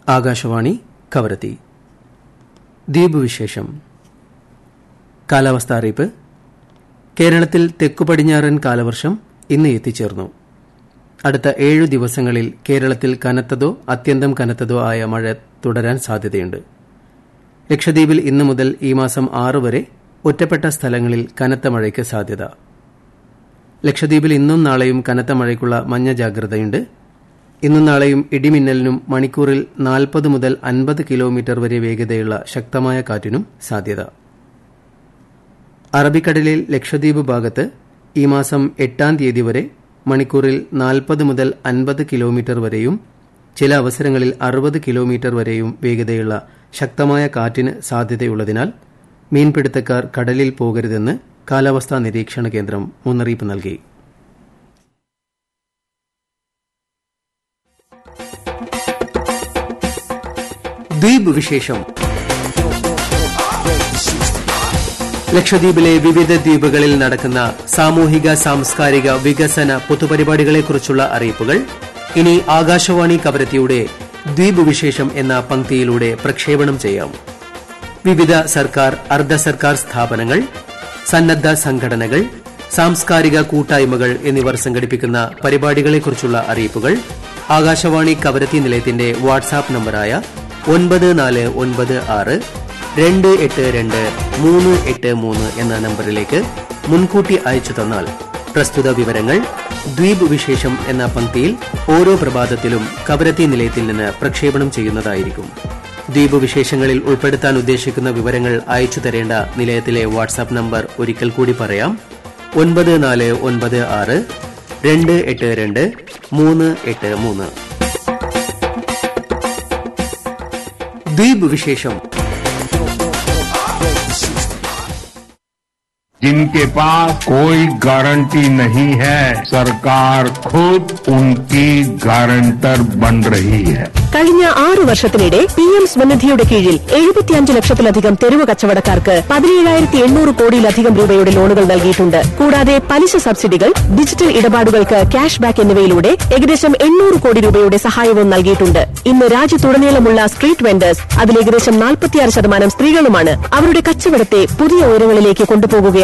ആകാശവാണി കവരത്തി ദ്വീപ് വിശേഷം കാലാവസ്ഥ അറിയിപ്പ് കേരളത്തിൽ തെക്കു പടിഞ്ഞാറൻ കാലവർഷം ഇന്ന് എത്തിച്ചേർന്നു അടുത്ത ഏഴു ദിവസങ്ങളിൽ കേരളത്തിൽ കനത്തതോ അത്യന്തം കനത്തതോ ആയ മഴ തുടരാൻ സാധ്യതയുണ്ട് ലക്ഷദ്വീപിൽ ഇന്നു മുതൽ ഈ മാസം ആറ് വരെ ഒറ്റപ്പെട്ട സ്ഥലങ്ങളിൽ കനത്ത മഴയ്ക്ക് സാധ്യത ലക്ഷദ്വീപിൽ ഇന്നും നാളെയും കനത്ത മഴയ്ക്കുള്ള മഞ്ഞ ജാഗ്രതയുണ്ട് ഇന്നും നാളെയും ഇടിമിന്നലിനും മണിക്കൂറിൽ നാൽപ്പത് മുതൽ അൻപത് കിലോമീറ്റർ വരെ വേഗതയുള്ള ശക്തമായ കാറ്റിനും സാധ്യത അറബിക്കടലിൽ ലക്ഷദ്വീപ് ഭാഗത്ത് ഈ മാസം എട്ടാം തീയതി വരെ മണിക്കൂറിൽ നാൽപ്പത് മുതൽ അൻപത് കിലോമീറ്റർ വരെയും ചില അവസരങ്ങളിൽ അറുപത് കിലോമീറ്റർ വരെയും വേഗതയുള്ള ശക്തമായ കാറ്റിന് സാധ്യതയുള്ളതിനാൽ മീൻപിടുത്തക്കാർ കടലിൽ പോകരുതെന്ന് കാലാവസ്ഥാ നിരീക്ഷണ കേന്ദ്രം മുന്നറിയിപ്പ് നൽകി ദ്വീപ് വിശേഷം ലക്ഷദ്വീപിലെ വിവിധ ദ്വീപുകളിൽ നടക്കുന്ന സാമൂഹിക സാംസ്കാരിക വികസന പൊതുപരിപാടികളെക്കുറിച്ചുള്ള അറിയിപ്പുകൾ ഇനി ആകാശവാണി കവരത്തിയുടെ ദ്വീപ് വിശേഷം എന്ന പങ്ക്തിയിലൂടെ പ്രക്ഷേപണം ചെയ്യാം വിവിധ സർക്കാർ അർദ്ധ സർക്കാർ സ്ഥാപനങ്ങൾ സന്നദ്ധ സംഘടനകൾ സാംസ്കാരിക കൂട്ടായ്മകൾ എന്നിവർ സംഘടിപ്പിക്കുന്ന പരിപാടികളെക്കുറിച്ചുള്ള അറിയിപ്പുകൾ ആകാശവാണി കവരത്തി നിലയത്തിന്റെ വാട്സാപ്പ് നമ്പറായ ഒൻപത് നാല് ഒൻപത് ആറ് രണ്ട് എട്ട് രണ്ട് മൂന്ന് എട്ട് മൂന്ന് എന്ന നമ്പറിലേക്ക് മുൻകൂട്ടി അയച്ചു തന്നാൽ പ്രസ്തുത വിവരങ്ങൾ ദ്വീപ് വിശേഷം എന്ന പങ്ക്തിയിൽ ഓരോ പ്രഭാതത്തിലും കവരത്തി നിലയത്തിൽ നിന്ന് പ്രക്ഷേപണം ചെയ്യുന്നതായിരിക്കും ദ്വീപ് വിശേഷങ്ങളിൽ ഉൾപ്പെടുത്താൻ ഉദ്ദേശിക്കുന്ന വിവരങ്ങൾ അയച്ചു തരേണ്ട നിലയത്തിലെ വാട്സാപ്പ് നമ്പർ ഒരിക്കൽ കൂടി പറയാം ഒൻപത് നാല് ഒൻപത് ആറ് രണ്ട് എട്ട് രണ്ട് മൂന്ന് എട്ട് മൂന്ന് ദ്വീപ് വിശേഷം जिनके पास कोई गारंटी नहीं है सरकार खुद उनकी गारंटर बन रही है കഴിഞ്ഞ ആറു വർഷത്തിനിടെ പി എം സ്വനിധിയുടെ കീഴിൽ എഴുപത്തിയഞ്ച് ലക്ഷത്തിലധികം തെരുവ് കച്ചവടക്കാർക്ക് പതിനേഴായിരത്തി എണ്ണൂറ് കോടിയിലധികം രൂപയുടെ ലോണുകൾ നൽകിയിട്ടുണ്ട് കൂടാതെ പലിശ സബ്സിഡികൾ ഡിജിറ്റൽ ഇടപാടുകൾക്ക് ക്യാഷ് ബാക്ക് എന്നിവയിലൂടെ ഏകദേശം എണ്ണൂറ് കോടി രൂപയുടെ സഹായവും നൽകിയിട്ടുണ്ട് ഇന്ന് രാജ്യത്തുടനീളമുള്ള സ്ട്രീറ്റ് വെൻഡേഴ്സ് അതിൽ ഏകദേശം നാൽപ്പത്തിയാറ് ശതമാനം സ്ത്രീകളുമാണ് അവരുടെ കച്ചവടത്തെ പുതിയ ഉയരങ്ങളിലേക്ക് കൊണ്ടുപോകുകയാണ്